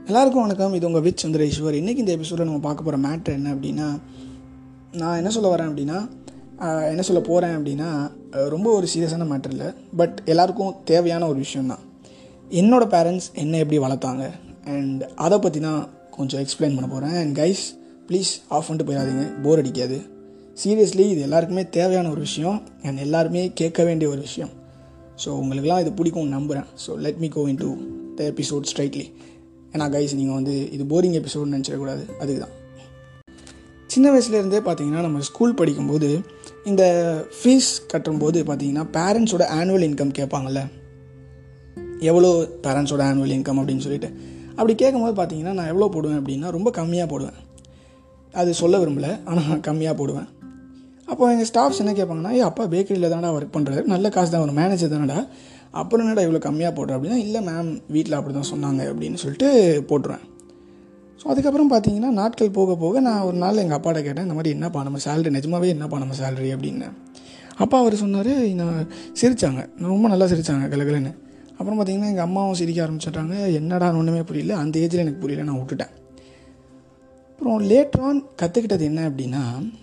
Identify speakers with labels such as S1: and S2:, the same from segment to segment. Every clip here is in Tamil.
S1: எல்லாருக்கும் வணக்கம் இது உங்கள் விச் சந்திரேஸ்வர் இன்றைக்கி இந்த எபிசோடில் நம்ம பார்க்க போகிற மேட்ரு என்ன அப்படின்னா நான் என்ன சொல்ல வரேன் அப்படின்னா ஆஹ், என்ன சொல்ல போகிறேன் அப்படின்னா ஆஹ், ரொம்ப ஒரு சீரியஸான மேட்ரு இல்லை பட் எல்லாருக்கும் தேவையான ஒரு விஷயந்தான் என்னோடய பேரண்ட்ஸ் என்ன எப்படி வளர்த்தாங்க அண்ட் அதை பற்றி தான் கொஞ்சம் எக்ஸ்பிளைன் பண்ண போகிறேன் அண்ட் கைஸ் ப்ளீஸ் ஆஃப் பண்ணிட்டு போயிடாதீங்க போர் அடிக்காது சீரியஸ்லி இது எல்லாருக்குமே தேவையான ஒரு விஷயம் அண்ட் எல்லாருமே கேட்க வேண்டிய ஒரு விஷயம் ஸோ உங்களுக்குலாம் இது பிடிக்கும்னு நம்புகிறேன் so let me go in to the episode straightly ஏன்னா கைஸ் நீங்கள் வந்து இது போரிங் எபிசோட்னு நினச்சிடக்கூடாது அதுக்கு தான் சின்ன வயசுலேருந்தே பார்த்தீங்கன்னா நம்ம ஸ்கூல் படிக்கும்போது இந்த ஃபீஸ் கட்டும்போது பார்த்தீங்கன்னா பேரண்ட்ஸோட ஆனுவல் இன்கம் கேட்பாங்கல்ல எவ்வளோ பேரண்ட்ஸோட ஆனுவல் இன்கம் அப்படின்னு சொல்லிட்டு அப்படி கேட்கும்போது பார்த்தீங்கன்னா நான் எவ்வளோ போடுவேன் அப்படின்னா ரொம்ப கம்மியாக போடுவேன் அது சொல்ல விரும்பல ஆனால் கம்மியாக போடுவேன் அப்போ எங்கள் ஸ்டாஃப்ஸ் என்ன கேட்பாங்கன்னா ஏ அப்பா பேக்கரியில் தானடா ஒர்க் பண்ணுறாரு நல்ல காசு தான் ஒரு மேனேஜர் தானடா அப்புறம் என்னடா இவ்வளோ கம்மியாக போடுற அப்படின்னா இல்லை மேம் வீட்டில் அப்படி தான் சொன்னாங்க அப்படின்னு சொல்லிட்டு போட்டுருவேன் ஸோ அதுக்கப்புறம் பார்த்தீங்கன்னா நாட்கள் போக போக நான் ஒரு நாள் எங்கள் அப்பாட்ட கேட்டேன் இந்த மாதிரி என்னப்பா நம்ம சேலரி நிஜமாவே என்னப்பா நம்ம சேலரி அப்படின்னு அப்பா அவர் சொன்னார் நான் சிரித்தாங்க ரொம்ப நல்லா சிரித்தாங்க கலகலன்னு அப்புறம் பார்த்தீங்கன்னா எங்கள் அம்மாவும் சிரிக்க ஆரம்பிச்சிட்டாங்க என்னடா ஒன்றுமே புரியல அந்த ஏஜில் எனக்கு புரியல நான் விட்டுட்டேன் அப்புறம் லேட்டர் ஆன் கற்றுக்கிட்டது என்ன அப்படின்னா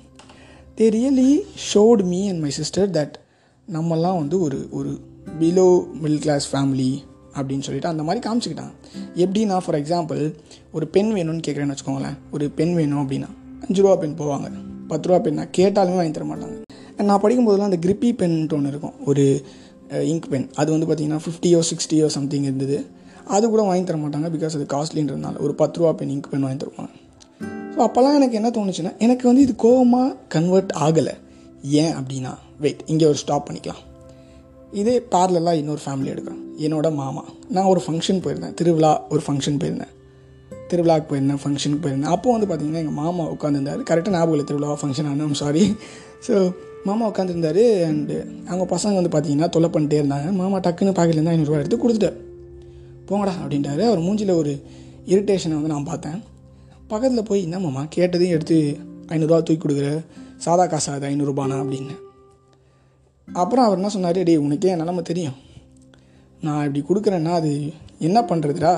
S1: they really showed me and my sister that நம்மலாம் வந்து ஒரு ஒரு பிலோ மிடில் கிளாஸ் ஃபேமிலி அப்படின்னு சொல்லிட்டு அந்த மாதிரி காமிச்சிக்கிட்டாங்க எப்படின்னா ஃபார் எக்ஸாம்பிள் ஒரு பென் வேணும்னு கேட்குறேன்னு வச்சுக்கோங்களேன் ஒரு பென் வேணும் அப்படின்னா அஞ்சு ரூபா பென் போவாங்க பத்து ரூபா பென் நான் கேட்டாலுமே வாங்கி தர மாட்டாங்க And நான் படிக்கும்போதெல்லாம் அந்த கிரிப்பி பென்ட்டு ஒன்று இருக்கும் ஒரு இங்க் பென் அது வந்து பார்த்தீங்கன்னா ஃபிஃப்டியோ சிக்ஸ்டியோ சம்திங் இருந்தது அது கூட வாங்கி தர மாட்டாங்க பிகாஸ் அது காஸ்ட்லின்றதுனால ஒரு பத்து ரூபா பென் இங்க் பென் வாங்கி தருவாங்க ஸோ அப்போல்லாம் எனக்கு என்ன தோணுச்சுன்னா எனக்கு வந்து இது கோவமாக கன்வெர்ட் ஆகலை ஏன் அப்படின்னா வெயிட் இங்கே ஒரு ஸ்டாப் பண்ணிக்கலாம் இதே பேரலாக இன்னொரு ஃபேமிலி எடுக்கிறேன் என்னோட மாமா நான் ஒரு ஃபங்க்ஷன் போயிருந்தேன் திருவிழா ஒரு ஃபங்க்ஷன் போயிருந்தேன் திருவிழாவுக்கு போயிருந்தேன் ஃபங்க்ஷனுக்கு போயிருந்தேன் அப்போ வந்து பார்த்தீங்கன்னா எங்கள் மாமா உட்காந்துருந்தாரு கரெக்டாக ஞாபகம் இல்லை திருவிழா ஃபங்க்ஷன் ஆனால் சாரி ஸோ மாமா உட்காந்துருந்தாரு அண்டு அவங்க பசங்க வந்து பார்த்தீங்கன்னா தொல்லை பண்ணிட்டே இருந்தாங்க மாமா டக்குன்னு பாக்கெட்லேருந்து ஐநூறுரூவா எடுத்து கொடுத்துட்டார் போங்கடா அப்படின்ட்டாரு அவர் மூஞ்சில் ஒரு இரிட்டேஷனை வந்து நான் பார்த்தேன் பக்கத்தில் போய் என்ன மாமா கேட்டதையும் எடுத்து ஐநூறுரூவா தூக்கி கொடுக்குற சாதா காசு அது ஐநூறுரூபானா அப்படின்னு அப்புறம் அவர் என்ன சொன்னார் டேய் உனக்கே என் நிலமை தெரியும் நான் இப்படி கொடுக்குறேன்னா அது என்ன பண்ணுறதுடா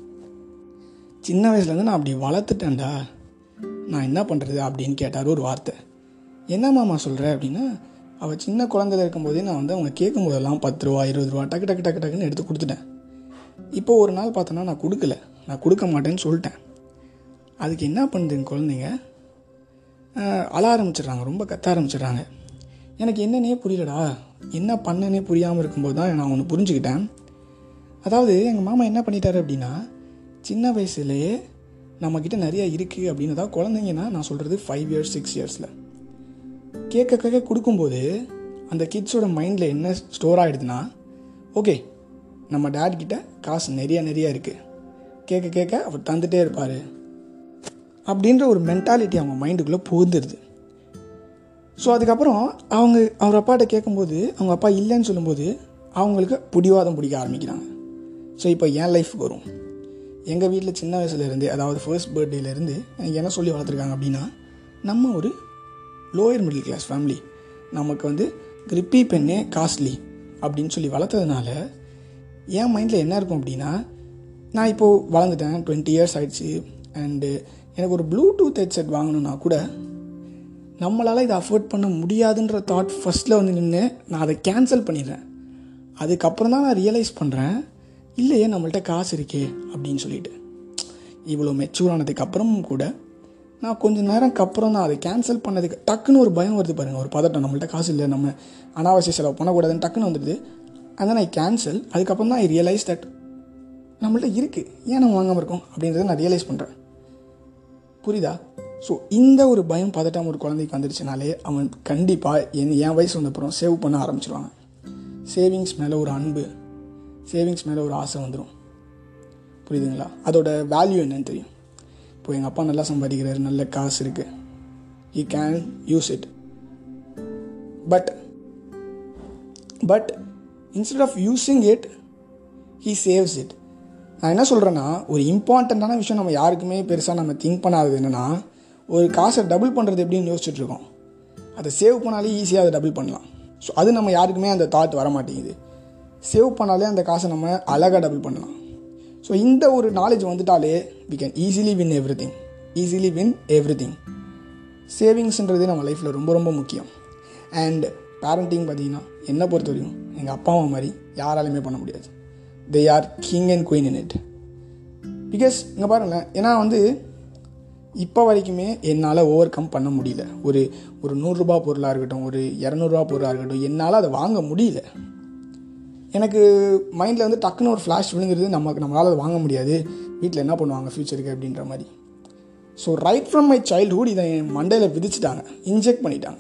S1: சின்ன வயசுலேருந்து நான் அப்படி வளர்த்துட்டேன்டா நான் என்ன பண்ணுறது அப்படின்னு கேட்டார் ஒரு வார்த்தை என்ன மாமா சொல்கிற அப்படின்னா அவள் சின்ன குழந்தையில இருக்கும்போதே நான் வந்து அவங்க கேட்கும் போதெல்லாம் பத்து ரூபா இருபது ரூபா டக்கு டக்கு டக்கு டக்குன்னு எடுத்து கொடுத்துட்டேன் இப்போ ஒரு நாள் பார்த்தோன்னா நான் கொடுக்கல நான் கொடுக்க மாட்டேன்னு சொல்லிட்டேன் அதுக்கு என்ன பண்ணுது என் குழந்தைங்க ஆஹ், அழ ஆரம்பிச்சிடுறாங்க ரொம்ப கத்த ஆரம்பிச்சிடுறாங்க எனக்கு என்னன்னே புரியலடா என்ன பண்ணனே புரியாமல் இருக்கும்போது தான் நான் ஒன்று புரிஞ்சுக்கிட்டேன் அதாவது எங்கள் மாமா என்ன பண்ணிட்டாரு அப்படின்னா சின்ன வயசுலேயே நம்மக்கிட்ட நிறைய இருக்குது அப்படின்னு அதாவது குழந்தைங்கன்னா நான் சொல்கிறது ஃபைவ் இயர்ஸ் சிக்ஸ் இயர்ஸில் கேட்க கேட்க கொடுக்கும்போது அந்த கிட்ஸோட மைண்டில் என்ன ஸ்டோர் ஆகிடுதுன்னா ஓகே நம்ம டேட் கிட்ட காசு நிறைய நிறைய இருக்குது கேட்க கேட்க அவர் தந்துட்டே இருப்பார் அப்படின்ற ஒரு மென்டாலிட்டி அவங்க மைண்டுக்குள்ளே புகுந்துருது ஸோ அதுக்கப்புறம் அவங்க அவர் அப்பாட்ட கேட்கும்போது அவங்க அப்பா இல்லைன்னு சொல்லும்போது அவங்களுக்கு பிடிவாதம் பிடிக்க ஆரம்பிக்கிறாங்க ஸோ இப்போ என் லைஃப்க்கு வரும் எங்கள் வீட்டில் சின்ன வயசுலேருந்தே அதாவது ஃபர்ஸ்ட் பர்த்டேலேருந்து எனக்கு என்ன சொல்லி வளர்த்துருக்காங்க அப்படின்னா நம்ம ஒரு லோயர் மிடில் கிளாஸ் ஃபேமிலி நமக்கு வந்து கிரிப்பி பெண்ணே காஸ்ட்லி அப்படின்னு சொல்லி வளர்த்ததுனால என் மைண்டில் என்ன இருக்கும் அப்படின்னா நான் இப்போது வளர்ந்துட்டேன் டுவெண்ட்டி இயர்ஸ் ஆயிடுச்சு அண்டு எனக்கு ஒரு ப்ளூடூத் ஹெட்செட் வாங்கணுன்னா கூட நம்மளால் இதை அஃபோர்ட் பண்ண முடியாதுன்ற தாட் ஃபஸ்ட்டில் வந்து நின்று நான் அதை கேன்சல் பண்ணிடுறேன் அதுக்கப்புறம் தான் நான் ரியலைஸ் பண்ணுறேன் இல்லையே நம்மள்ட்ட காசு இருக்கே அப்படின்னு சொல்லிட்டு இவ்வளோ மெச்சூர் ஆனதுக்கு அப்புறமும் கூட நான் கொஞ்ச நேரம்க்கு அப்புறம் தான் அதை கேன்சல் பண்ணதுக்கு டக்குன்னு ஒரு பயம் வருது பாருங்கள் ஒரு பதட்டம் நம்மள்ட்ட காசு இல்லை நம்ம அனாவசிய செலவு பண்ணக்கூடாதுன்னு டக்குன்னு வந்துடுது and then ஐ கேன்சல் அதுக்கப்புறம் தான் ஐ ரியலைஸ் தட் நம்மள்ட்ட இருக்குது ஏன் நம்ம வாங்காமல் இருக்கோம் அப்படின்றத நான் ரியலைஸ் பண்ணுறேன் புரியுதா ஸோ இந்த ஒரு பயம் பதட்டம் ஒரு குழந்தைக்கு வந்துடுச்சுனாலே அவன் கண்டிப்பாக என் என் வயசு வந்தப்புறம் சேவ் பண்ண ஆரம்பிச்சிருவாங்க சேவிங்ஸ் மேலே ஒரு அன்பு சேவிங்ஸ் மேலே ஒரு ஆசை வந்துடும் புரியுதுங்களா அதோட வேல்யூ என்னன்னு தெரியும் இப்போ எங்கள் அப்பா நல்லா சம்பாதிக்கிறாரு நல்ல காசு இருக்குது he can use it but but instead of using it he saves it நான் என்ன சொல்கிறேன்னா ஒரு இம்பார்ட்டண்ட்டான விஷயம் நம்ம யாருக்குமே பெருசாக நம்ம திங்க் பண்ணாதது என்னென்னா ஒரு காசை டபுள் பண்ணுறது எப்படின்னு யோசிச்சுட்டு இருக்கோம் அதை சேவ் பண்ணாலே ஈஸியாக அதை டபுள் பண்ணலாம் ஸோ அது நம்ம யாருக்குமே அந்த தாட் வர மாட்டேங்குது சேவ் பண்ணாலே அந்த காசை நம்ம அழகாக டபுள் பண்ணலாம் ஸோ இந்த ஒரு நாலேஜ் வந்துட்டாலே we can easily win everything easily win everything சேவிங்ஸ்ன்றது நம்ம லைஃப்பில் ரொம்ப ரொம்ப முக்கியம் அண்ட் பேரண்டிங் பார்த்தீங்கன்னா என்னை பொறுத்த வரைக்கும் எங்கள் அப்பா அம்மா மாதிரி யாராலையுமே பண்ண முடியாது they are king and queen in it because இங்கே பாருங்களேன் ஏன்னா வந்து இப்போ வரைக்குமே என்னால் ஓவர் கம் பண்ண முடியல ஒரு ஒரு நூறுரூபா பொருளாக இருக்கட்டும் ஒரு இரநூறுபா பொருளாக இருக்கட்டும் என்னால் அதை வாங்க முடியல எனக்கு மைண்டில் வந்து டக்குன்னு ஒரு ஃப்ளாஷ் விழுங்குறது நமக்கு நம்மளால் அதை வாங்க முடியாது வீட்டில் என்ன பண்ணுவாங்க ஃப்யூச்சருக்கு அப்படின்ற மாதிரி so right from my childhood இதை என் மண்டையில் விதிச்சிட்டாங்க இன்ஜெக்ட் பண்ணிட்டாங்க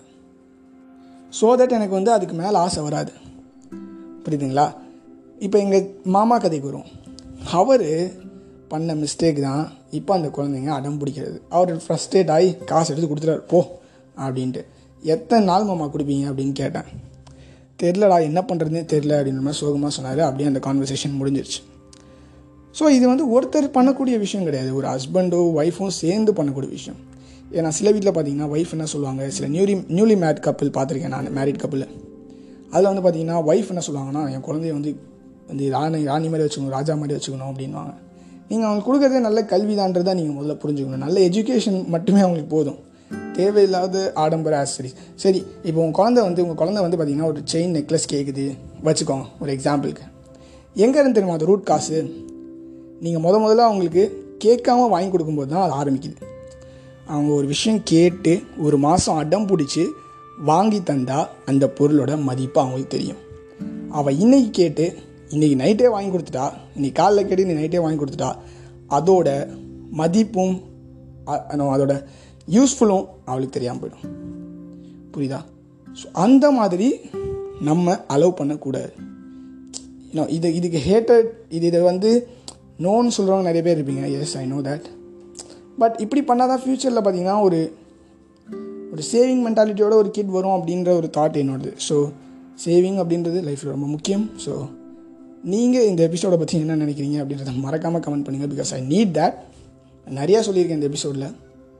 S1: ஸோ தட் எனக்கு வந்து அதுக்கு மேலே ஆசை வராது புரியுதுங்களா இப்போ எங்கள் மாமா கதைக்கு வரும் அவர் பண்ண மிஸ்டேக் தான் இப்போ அந்த குழந்தைங்க அடம் பிடிக்கிறது அவர் ஃப்ரஸ்ட்ரேட் ஆகி காசு எடுத்து கொடுத்துட்டாரு போ அப்படின்ட்டு எத்தனை நாள் மாமா கொடுப்பீங்க அப்படின்னு கேட்டேன் தெரிலடா என்ன பண்ணுறதுனே தெரில அப்படின்ற மாதிரி சோகமாக சொன்னார் அப்படியே அந்த கான்வர்சேஷன் முடிஞ்சிருச்சு ஸோ இது வந்து ஒருத்தர் பண்ணக்கூடிய விஷயம் கிடையாது ஒரு ஹஸ்பண்டோ ஒய்ஃபும் சேர்ந்து பண்ணக்கூடிய விஷயம் ஏன்னா சில வீட்டில் பார்த்தீங்கன்னா ஒய்ஃப் என்ன சொல்லுவாங்க சில நியூலி நியூலி மேட் கப்பிள் பார்த்துருக்கேன் நான் மேரிட் கப்பிள் அதில் வந்து பார்த்தீங்கன்னா ஒய்ஃப் என்ன சொல்லுவாங்கன்னா என் குழந்தைய வந்து வந்து ராணி ராணி மாதிரி வச்சுக்கணும் ராஜா மாதிரி வச்சுக்கணும் அப்படின்வாங்க நீங்கள் அவங்களுக்கு கொடுக்குறதே நல்ல கல்விதான்றதை நீங்கள் முதல்ல புரிஞ்சுக்கணும் நல்ல எஜுகேஷன் மட்டுமே அவங்களுக்கு போதும் தேவையில்லாத ஆடம்பர ஆசரி சரி இப்போ உங்கள் குழந்தை வந்து உங்கள் குழந்தை வந்து பார்த்தீங்கன்னா ஒரு செயின் நெக்லஸ் கேட்குது வச்சுக்கோங்க ஒரு எக்ஸாம்பிளுக்கு எங்கே இருந்து தெரியுமா அது ரூட் காசு நீங்கள் முத முதல்ல அவங்களுக்கு கேட்காம வாங்கி கொடுக்கும்போது தான் அது ஆரம்பிக்குது அவங்க ஒரு விஷயம் கேட்டு ஒரு மாதம் அடம் பிடிச்சி வாங்கி தந்தா அந்த பொருளோட மதிப்பு அவங்களுக்கு தெரியும் அவள் இன்னைக்கு கேட்டு இன்றைக்கி நைட்டே வாங்கி கொடுத்துட்டா இன்னைக்கு காலைல கேட்டு இன்னைக்கு நைட்டே வாங்கி கொடுத்துட்டா அதோட மதிப்பும் அ- அ- அதோட யூஸ்ஃபுல்லும் அவளுக்கு தெரியாமல் போயிடும் புரியுதா ஸோ அந்த மாதிரி நம்ம அலோவ் பண்ணக்கூடாது யூனோ இது இதுக்கு ஹேட்டட் இது இதை வந்து நோன்னு சொல்கிறவங்க நிறைய பேர் இருப்பீங்க yes I know that but இப்படி பண்ணால் தான் ஃப்யூச்சரில் பார்த்தீங்கன்னா ஒரு ஒரு சேவிங் மென்டாலிட்டியோட ஒரு கிட் வரும் அப்படின்ற ஒரு தாட் என்னோடது ஸோ சேவிங் அப்படின்றது லைஃப்பில் ரொம்ப முக்கியம் ஸோ நீங்கள் இந்த எபிசோடை பற்றி என்ன நினைக்கிறீங்க அப்படின்றத மறக்காமல் கமெண்ட் பண்ணுங்கள் பிகாஸ் ஐ நீட் தேட் நிறையா சொல்லியிருக்கேன் இந்த எபிசோடில்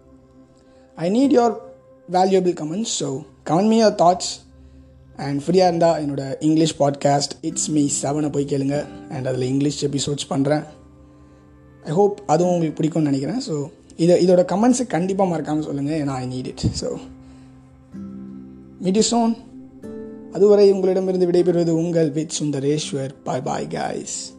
S1: I need your valuable comments so comment me your thoughts and ஃப்ரீயாக இருந்தால் என்னோட இங்கிலீஷ் பாட்காஸ்ட் இட்ஸ் மீ செவனை போய் கேளுங்க அண்ட் அதில் இங்கிலீஷ் எபிசோட்ஸ் பண்ணுறேன் ஐ ஹோப் அதுவும் உங்களுக்கு பிடிக்கும்னு நினைக்கிறேன் ஸோ இதை இதோட கமெண்ட்ஸை கண்டிப்பாக மறக்காமல் சொல்லுங்கள் ஏன்னா I need it so meet you soon அதுவரை உங்களிடமிருந்து விடைபெறுவது உங்கள் with Sundareswar bye bye guys